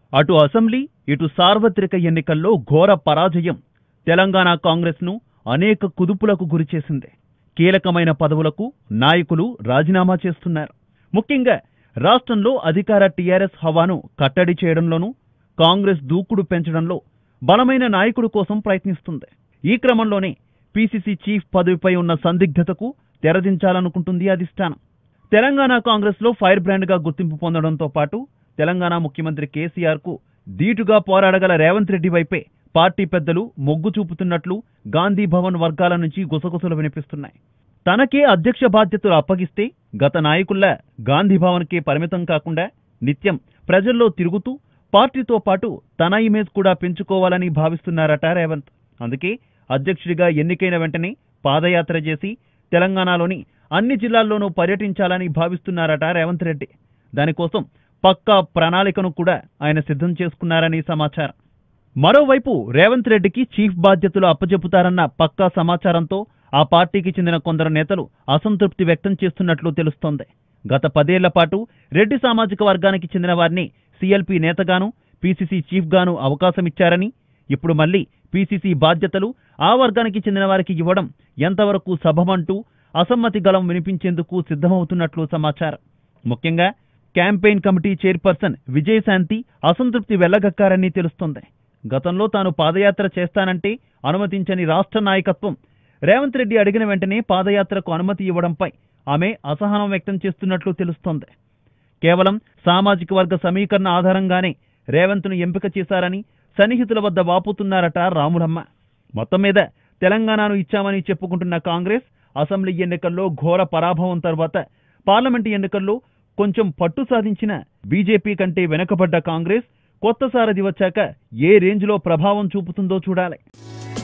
అటు అసెంబ్లీ ఇటు సార్వత్రిక ఎన్నికల్లో ఘోర పరాజయం తెలంగాణ కాంగ్రెస్ను అనేక కుదుపులకు గురిచేసింది కీలకమైన పదవులకు నాయకులు రాజీనామా చేస్తున్నారు ముఖ్యంగా రాష్ట్రంలో అధికార టీఆర్ఎస్ హవాను కట్టడి చేయడంలోనూ కాంగ్రెస్ దూకుడు పెంచడంలో బలమైన నాయకుడు కోసం ప్రయత్నిస్తుంది ఈ క్రమంలోనే పీసీసీ చీఫ్ పదవిపై ఉన్న సందిగ్ధతకు తెరదించాలనుకుంటుంది అధిష్టానం తెలంగాణ కాంగ్రెస్లో ఫైర్ బ్రాండ్గా గుర్తింపు పొందడంతో పాటు తెలంగాణ ముఖ్యమంత్రి కేసీఆర్ కు ధీటుగా పోరాడగల రేవంత్ రెడ్డి వైపే పార్టీ పెద్దలు మొగ్గు చూపుతున్నట్లు గాంధీ భవన్ వర్గాల నుంచి గుసగుసలు వినిపిస్తున్నాయి తనకే అధ్యక్ష బాధ్యతలు అప్పగిస్తే గత నాయకుల్లా గాంధీ భవన్కే పరిమితం కాకుండా నిత్యం ప్రజల్లో తిరుగుతూ పార్టీతో పాటు తన ఇమేజ్ కూడా పెంచుకోవాలని భావిస్తున్నారట రేవంత్ అందుకే అధ్యక్షుడిగా ఎన్నికైన వెంటనే పాదయాత్ర చేసి తెలంగాణలోని అన్ని జిల్లాల్లోనూ పర్యటించాలని భావిస్తున్నారట రేవంత్ రెడ్డి దానికోసం పక్కా ప్రణాళికను కూడా ఆయన సిద్ధం చేసుకున్నారని సమాచారం మరోవైపు రేవంత్ రెడ్డికి చీఫ్ బాధ్యతలు అప్పచెపుతారన్న పక్కా సమాచారంతో ఆ పార్టీకి చెందిన కొందరు నేతలు అసంతృప్తి వ్యక్తం చేస్తున్నట్లు తెలుస్తోంది గత పదేళ్ల పాటు రెడ్డి సామాజిక వర్గానికి చెందిన వారిని సీఎల్పీ నేతగాను పీసీసీ చీఫ్గాను అవకాశమిచ్చారని ఇప్పుడు మళ్లీ పీసీసీ బాధ్యతలు ఆ వర్గానికి చెందిన వారికి ఇవ్వడం ఎంతవరకు సభమంటూ అసమ్మతి గలం వినిపించేందుకు సిద్ధమవుతున్నట్లు సమాచారం ముఖ్యంగా క్యాంపెయిన్ కమిటీ చైర్పర్సన్ విజయశాంతి అసంతృప్తి వెళ్లగక్కారని తెలుస్తోంది గతంలో తాను పాదయాత్ర చేస్తానంటే అనుమతించని రాష్ట్ర నాయకత్వం రేవంత్ రెడ్డి అడిగిన వెంటనే పాదయాత్రకు అనుమతి ఇవ్వడంపై ఆమె అసహనం వ్యక్తం చేస్తున్నట్లు తెలుస్తోంది కేవలం సామాజిక వర్గ సమీకరణ ఆధారంగానే రేవంత్ను ఎంపిక చేశారని సన్నిహితుల వద్ద వాపుతున్నారట రాములమ్మ మొత్తం మీద తెలంగాణను ఇచ్చామని చెప్పుకుంటున్న కాంగ్రెస్ అసెంబ్లీ ఎన్నికల్లో ఘోర పరాభవం తర్వాత పార్లమెంటు ఎన్నికల్లో కొంచెం పట్టు సాధించిన బీజేపీ కంటే వెనుకబడ్డ కాంగ్రెస్ కొత్త సారథి వచ్చాక ఏ రేంజ్లో ప్రభావం చూపుతుందో చూడాలి